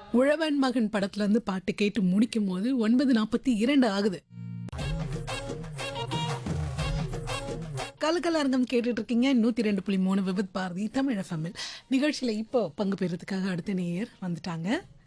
உழவன் மகன் படத்துல இருந்து பாட்டு கேட்டு முடிக்கும் போது ஒன்பது நாற்பத்தி இரண்டு ஆகுது கலக்கலரங்கம் கேட்டுட்டு இருக்கீங்க நூத்தி ரெண்டு புள்ளி மூணு விபத் பாரதி தமிழ் எஃப்எம்மில் நிகழ்ச்சியில இப்போ பங்கு பெறதுக்காக அடுத்த நேயர் வந்துட்டாங்க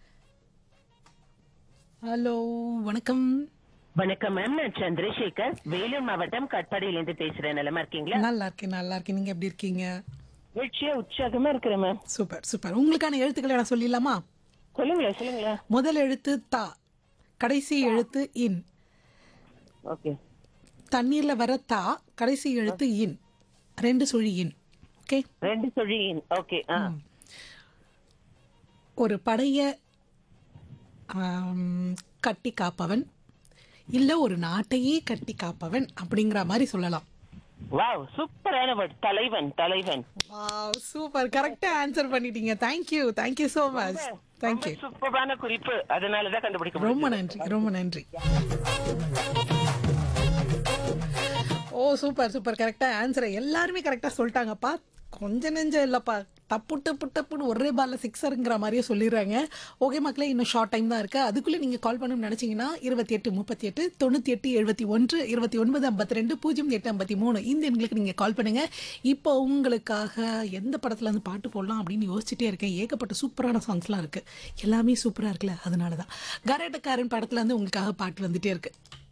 ஹலோ வணக்கம் வணக்கம் மேம் நான் சந்திரசேகர் வேலூர் மாவட்டம் கட்பாடியிலிருந்து பேசுறேன் நிலமா இருக்கீங்களா நல்லா இருக்கேன் நல்லா இருக்கேன் நீங்க எப்படி இருக்கீங்க மகிழ்ச்சியா உற்சாகமா இருக்கிறேன் மேம் சூப்பர் சூப்பர் உங்களுக்கான எழுத்துக்களை நான் சொல்லிடலாமா சொல்லுங்களேன் சொல்லுங்களேன் முதல் எழுத்து தா கடைசி எழுத்து இன் ஓகே தண்ணீர்ல வர தா கடைசி எழுத்து இன் ரெண்டு சுழி இன் ஓகே ரெண்டு சொல்லி ஓகே ஆ ஒரு படைய ஆம், கட்டி காப்பவன் இல்ல ஒரு நாட்டையே கட்டி காப்பவன் அப்படிங்கிற மாதிரி சொல்லலாம் வாவ் சூப்பரான வேர்ட் தலைவன் தலைவன் வாவ் சூப்பர் கரெக்டா ஆன்சர் பண்ணிட்டீங்க thank you thank you so much thank you சூப்பரான குறிப்பு அதனாலதான் கண்டுபிடிக்க முடியும் ரொம்ப நன்றி ரொம்ப நன்றி ஓ சூப்பர் சூப்பர் கரெக்டா ஆன்சரை எல்லாருமே கரெக்டா சொல்லிட்டாங்கப்பா கொஞ்ச நெஞ்சம் இல்லப்பா டப்பு டப்பு டப்புன்னு ஒரே பால்ல சிக்ஸருங்கிற மாதிரியே சொல்லிடுறாங்க ஓகே மக்களே இன்னும் ஷார்ட் டைம் தான் இருக்கு அதுக்குள்ள நீங்க கால் பண்ணணும்னு நினைச்சீங்கன்னா இருபத்தி எட்டு முப்பத்தி எட்டு தொண்ணூத்தி எட்டு எழுபத்தி ஒன்று இருபத்தி ஒன்பது ஐம்பத்தி ரெண்டு பூஜ்ஜியம் எட்டு ஐம்பத்தி மூணு இந்த எண்களுக்கு நீங்க கால் பண்ணுங்க இப்போ உங்களுக்காக எந்த படத்துல இருந்து பாட்டு போடலாம் அப்படின்னு யோசிச்சுட்டே இருக்கேன் ஏகப்பட்ட சூப்பரான சாங்ஸ்லாம் இருக்கு எல்லாமே சூப்பரா இருக்குல்ல அதனால தான் கரேட்டக்காரன் படத்துல இருந்து உங்களுக்காக பாட்டு வந்துட்டே இருக்கு